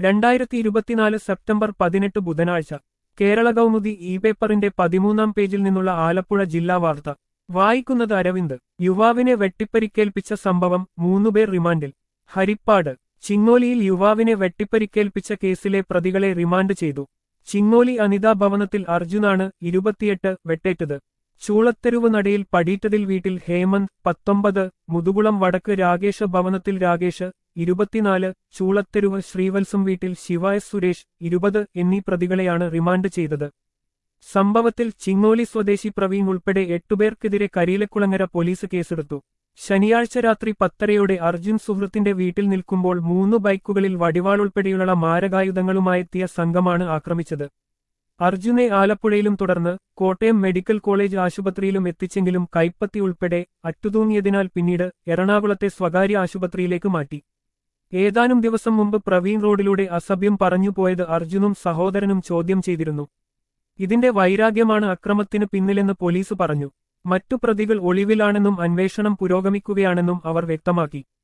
രണ്ടായിരത്തി ഇരുപത്തിനാല് സെപ്റ്റംബർ പതിനെട്ട് ബുധനാഴ്ച കേരള കൗമുദി ഇ പേപ്പറിന്റെ പതിമൂന്നാം പേജിൽ നിന്നുള്ള ആലപ്പുഴ ജില്ലാ വാർത്ത വായിക്കുന്നത് അരവിന്ദ് യുവാവിനെ വെട്ടിപ്പരിക്കേൽപ്പിച്ച സംഭവം മൂന്നുപേർ റിമാൻഡിൽ ഹരിപ്പാട് ചിങ്ങോലിയിൽ യുവാവിനെ വെട്ടിപ്പരിക്കേൽപ്പിച്ച കേസിലെ പ്രതികളെ റിമാൻഡ് ചെയ്തു ചിങ്ങോലി അനിതാ ഭവനത്തിൽ അർജുനാണ് ഇരുപത്തിയെട്ട് വെട്ടേറ്റത് ചൂളത്തെരുവ് നടയിൽ പടീറ്റതിൽ വീട്ടിൽ ഹേമന്ത് പത്തൊമ്പത് മുതുകുളം വടക്ക് രാകേഷ ഭവനത്തിൽ രാകേഷ് ഇരുപത്തിനാല് ചൂളത്തെരുവ് ശ്രീവത്സം വീട്ടിൽ ശിവായ സുരേഷ് ഇരുപത് എന്നീ പ്രതികളെയാണ് റിമാൻഡ് ചെയ്തത് സംഭവത്തിൽ ചിങ്ങോലി സ്വദേശി പ്രവീൺ ഉൾപ്പെടെ എട്ടുപേർക്കെതിരെ കരിയിലക്കുളങ്ങര പോലീസ് കേസെടുത്തു ശനിയാഴ്ച രാത്രി പത്തരയോടെ അർജുൻ സുഹൃത്തിന്റെ വീട്ടിൽ നിൽക്കുമ്പോൾ മൂന്ന് ബൈക്കുകളിൽ വടിവാൾ ഉൾപ്പെടെയുള്ള മാരകായുധങ്ങളുമായെത്തിയ സംഘമാണ് ആക്രമിച്ചത് അർജുനെ ആലപ്പുഴയിലും തുടർന്ന് കോട്ടയം മെഡിക്കൽ കോളേജ് ആശുപത്രിയിലും എത്തിച്ചെങ്കിലും കൈപ്പത്തി ഉൾപ്പെടെ അറ്റുതൂങ്ങിയതിനാൽ പിന്നീട് എറണാകുളത്തെ സ്വകാര്യ ആശുപത്രിയിലേക്ക് മാറ്റി ഏതാനും ദിവസം മുമ്പ് പ്രവീൺ റോഡിലൂടെ അസഭ്യം പറഞ്ഞുപോയത് അർജുനും സഹോദരനും ചോദ്യം ചെയ്തിരുന്നു ഇതിന്റെ വൈരാഗ്യമാണ് അക്രമത്തിന് പിന്നിലെന്ന് പോലീസ് പറഞ്ഞു മറ്റു പ്രതികൾ ഒളിവിലാണെന്നും അന്വേഷണം പുരോഗമിക്കുകയാണെന്നും അവർ വ്യക്തമാക്കി